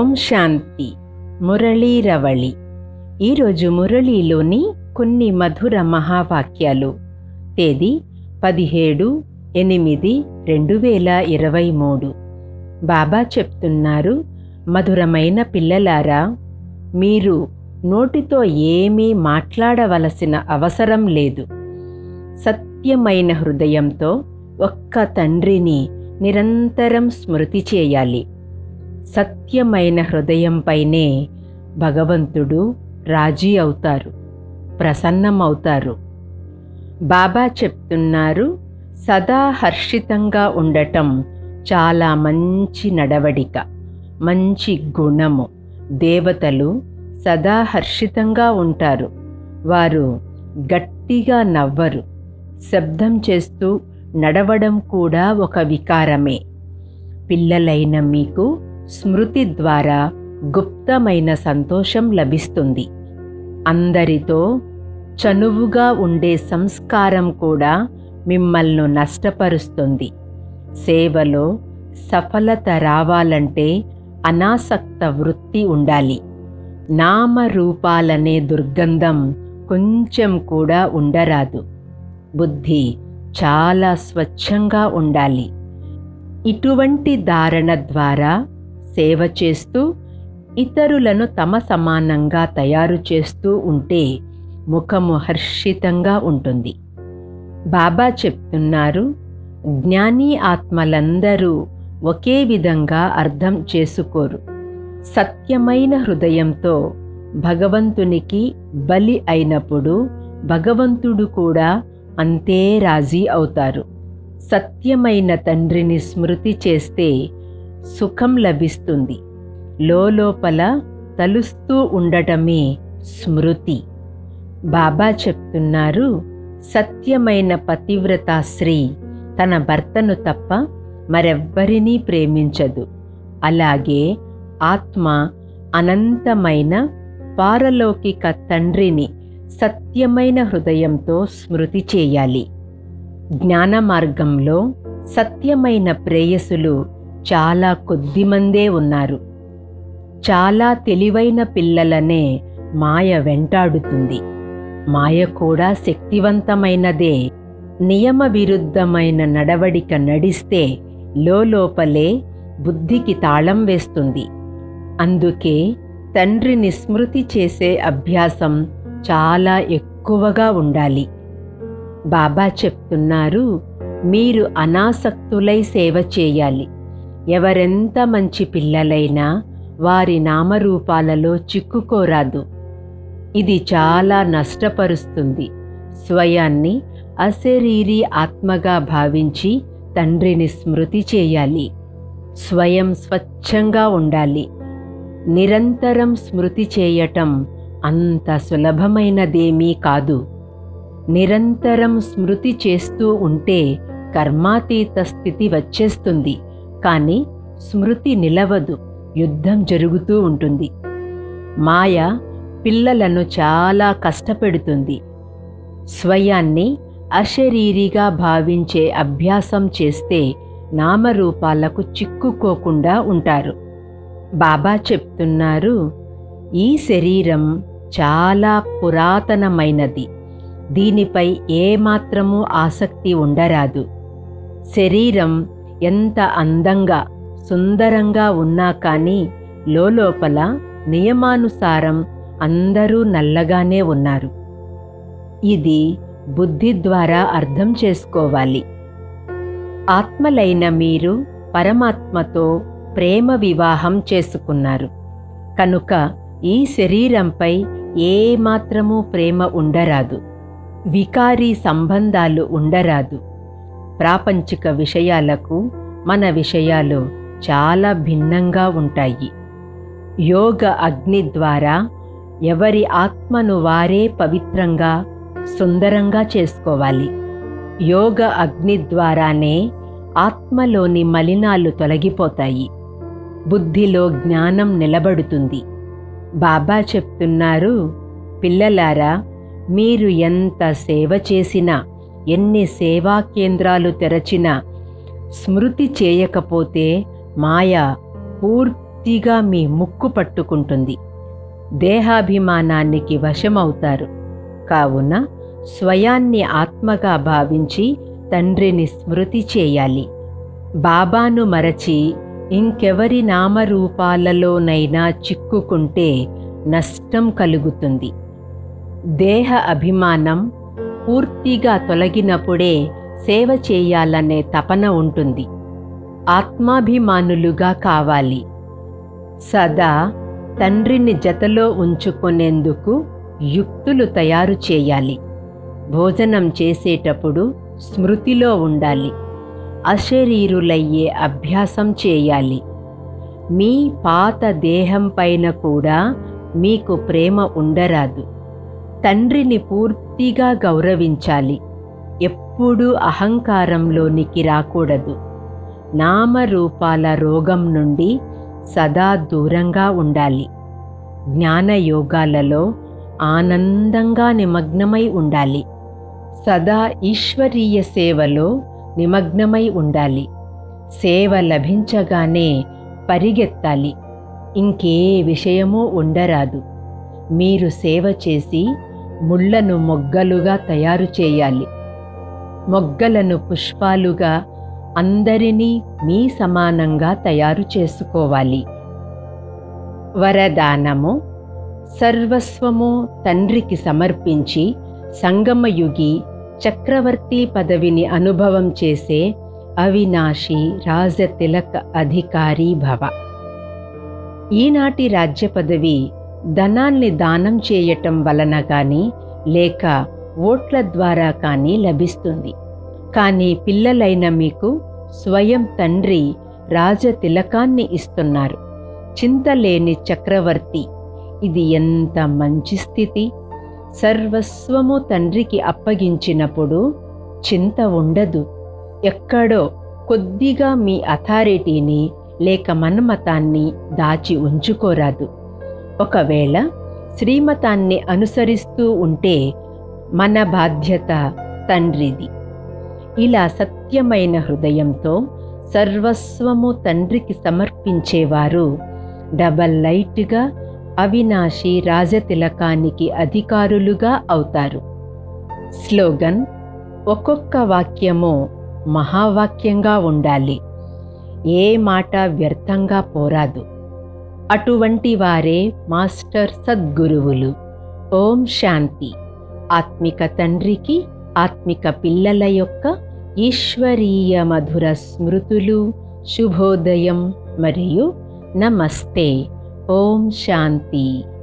ఓం శాంతి మురళీరవళి ఈరోజు మురళీలోని కొన్ని మధుర మహావాక్యాలు తేదీ పదిహేడు ఎనిమిది రెండు వేల ఇరవై మూడు బాబా చెప్తున్నారు మధురమైన పిల్లలారా మీరు నోటితో ఏమీ మాట్లాడవలసిన అవసరం లేదు సత్యమైన హృదయంతో ఒక్క తండ్రిని నిరంతరం స్మృతి చేయాలి సత్యమైన హృదయంపైనే భగవంతుడు రాజీ అవుతారు ప్రసన్నమవుతారు బాబా చెప్తున్నారు సదా హర్షితంగా ఉండటం చాలా మంచి నడవడిక మంచి గుణము దేవతలు సదా హర్షితంగా ఉంటారు వారు గట్టిగా నవ్వరు శబ్దం చేస్తూ నడవడం కూడా ఒక వికారమే పిల్లలైన మీకు స్మృతి ద్వారా గుప్తమైన సంతోషం లభిస్తుంది అందరితో చనువుగా ఉండే సంస్కారం కూడా మిమ్మల్ని నష్టపరుస్తుంది సేవలో సఫలత రావాలంటే అనాసక్త వృత్తి ఉండాలి నామరూపాలనే దుర్గంధం కొంచెం కూడా ఉండరాదు బుద్ధి చాలా స్వచ్ఛంగా ఉండాలి ఇటువంటి ధారణ ద్వారా సేవ చేస్తూ ఇతరులను తమ సమానంగా తయారు చేస్తూ ఉంటే ముఖము హర్షితంగా ఉంటుంది బాబా చెప్తున్నారు జ్ఞాని ఆత్మలందరూ ఒకే విధంగా అర్థం చేసుకోరు సత్యమైన హృదయంతో భగవంతునికి బలి అయినప్పుడు భగవంతుడు కూడా అంతే రాజీ అవుతారు సత్యమైన తండ్రిని స్మృతి చేస్తే సుఖం లభిస్తుంది లోపల తలుస్తూ ఉండటమే స్మృతి బాబా చెప్తున్నారు సత్యమైన పతివ్రత స్త్రీ తన భర్తను తప్ప మరెవ్వరినీ ప్రేమించదు అలాగే ఆత్మ అనంతమైన పారలౌకిక తండ్రిని సత్యమైన హృదయంతో స్మృతి చేయాలి జ్ఞాన మార్గంలో సత్యమైన ప్రేయసులు చాలా కొద్దిమందే ఉన్నారు చాలా తెలివైన పిల్లలనే మాయ వెంటాడుతుంది మాయ కూడా శక్తివంతమైనదే నియమ విరుద్ధమైన నడవడిక నడిస్తే లోపలే బుద్ధికి తాళం వేస్తుంది అందుకే తండ్రిని స్మృతి చేసే అభ్యాసం చాలా ఎక్కువగా ఉండాలి బాబా చెప్తున్నారు మీరు అనాసక్తులై సేవ చేయాలి ఎవరెంత మంచి పిల్లలైనా వారి నామరూపాలలో చిక్కుకోరాదు ఇది చాలా నష్టపరుస్తుంది స్వయాన్ని అశరీరీ ఆత్మగా భావించి తండ్రిని స్మృతి చేయాలి స్వయం స్వచ్ఛంగా ఉండాలి నిరంతరం స్మృతి చేయటం అంత సులభమైనదేమీ కాదు నిరంతరం స్మృతి చేస్తూ ఉంటే కర్మాతీత స్థితి వచ్చేస్తుంది కానీ స్మృతి నిలవదు యుద్ధం జరుగుతూ ఉంటుంది మాయ పిల్లలను చాలా కష్టపెడుతుంది స్వయాన్ని అశరీరిగా భావించే అభ్యాసం చేస్తే నామరూపాలకు చిక్కుకోకుండా ఉంటారు బాబా చెప్తున్నారు ఈ శరీరం చాలా పురాతనమైనది దీనిపై ఏమాత్రమూ ఆసక్తి ఉండరాదు శరీరం ఎంత అందంగా సుందరంగా ఉన్నా కానీ లోపల నియమానుసారం అందరూ నల్లగానే ఉన్నారు ఇది బుద్ధి ద్వారా అర్థం చేసుకోవాలి ఆత్మలైన మీరు పరమాత్మతో ప్రేమ వివాహం చేసుకున్నారు కనుక ఈ శరీరంపై ఏమాత్రమూ ప్రేమ ఉండరాదు వికారీ సంబంధాలు ఉండరాదు ప్రాపంచిక విషయాలకు మన విషయాలు చాలా భిన్నంగా ఉంటాయి యోగ అగ్ని ద్వారా ఎవరి ఆత్మను వారే పవిత్రంగా సుందరంగా చేసుకోవాలి యోగ అగ్ని ద్వారానే ఆత్మలోని మలినాలు తొలగిపోతాయి బుద్ధిలో జ్ఞానం నిలబడుతుంది బాబా చెప్తున్నారు పిల్లలారా మీరు ఎంత సేవ చేసినా ఎన్ని సేవా కేంద్రాలు తెరచినా స్మృతి చేయకపోతే మాయ పూర్తి కొద్దిగా మీ ముక్కు పట్టుకుంటుంది దేహాభిమానానికి వశమవుతారు కావున స్వయాన్ని ఆత్మగా భావించి తండ్రిని స్మృతి చేయాలి బాబాను మరచి ఇంకెవరి నామరూపాలలోనైనా చిక్కుకుంటే నష్టం కలుగుతుంది దేహ అభిమానం పూర్తిగా తొలగినప్పుడే సేవ చేయాలనే తపన ఉంటుంది ఆత్మాభిమానులుగా కావాలి సదా తండ్రిని జతలో ఉంచుకునేందుకు యుక్తులు తయారు చేయాలి భోజనం చేసేటప్పుడు స్మృతిలో ఉండాలి అశరీరులయ్యే అభ్యాసం చేయాలి మీ పాత దేహం పైన కూడా మీకు ప్రేమ ఉండరాదు తండ్రిని పూర్తిగా గౌరవించాలి ఎప్పుడూ అహంకారంలోనికి రాకూడదు నామరూపాల రోగం నుండి సదా దూరంగా ఉండాలి జ్ఞానయోగాలలో ఆనందంగా నిమగ్నమై ఉండాలి సదా ఈశ్వరీయ సేవలో నిమగ్నమై ఉండాలి సేవ లభించగానే పరిగెత్తాలి ఇంకే విషయమూ ఉండరాదు మీరు సేవ చేసి ముళ్లను మొగ్గలుగా తయారు చేయాలి మొగ్గలను పుష్పాలుగా అందరినీ మీ సమానంగా తయారు చేసుకోవాలి వరదానము సర్వస్వము తండ్రికి సమర్పించి సంగమయుగి చక్రవర్తి పదవిని అనుభవం చేసే అవినాశి రాజతిలక అధికారి భవ ఈనాటి రాజ్య పదవి ధనాన్ని దానం చేయటం వలన కానీ లేక ఓట్ల ద్వారా కానీ లభిస్తుంది కానీ పిల్లలైన మీకు స్వయం తండ్రి రాజతిలకాన్ని ఇస్తున్నారు చింతలేని చక్రవర్తి ఇది ఎంత మంచి స్థితి సర్వస్వము తండ్రికి అప్పగించినప్పుడు చింత ఉండదు ఎక్కడో కొద్దిగా మీ అథారిటీని లేక మన్మతాన్ని దాచి ఉంచుకోరాదు ఒకవేళ శ్రీమతాన్ని అనుసరిస్తూ ఉంటే మన బాధ్యత తండ్రిది ఇలా సత్యమైన హృదయంతో సర్వస్వము తండ్రికి సమర్పించేవారు డబల్ లైట్గా అవినాశి రాజతిలకానికి అధికారులుగా అవుతారు స్లోగన్ ఒక్కొక్క వాక్యము మహావాక్యంగా ఉండాలి ఏ మాట వ్యర్థంగా పోరాదు అటువంటి వారే మాస్టర్ సద్గురువులు ఓం శాంతి ఆత్మిక తండ్రికి ఆత్మిక పిల్లల యొక్క ఈశ్వరీయ మధుర స్మృతులు శుభోదయం మరియు నమస్తే ఓం శాంతి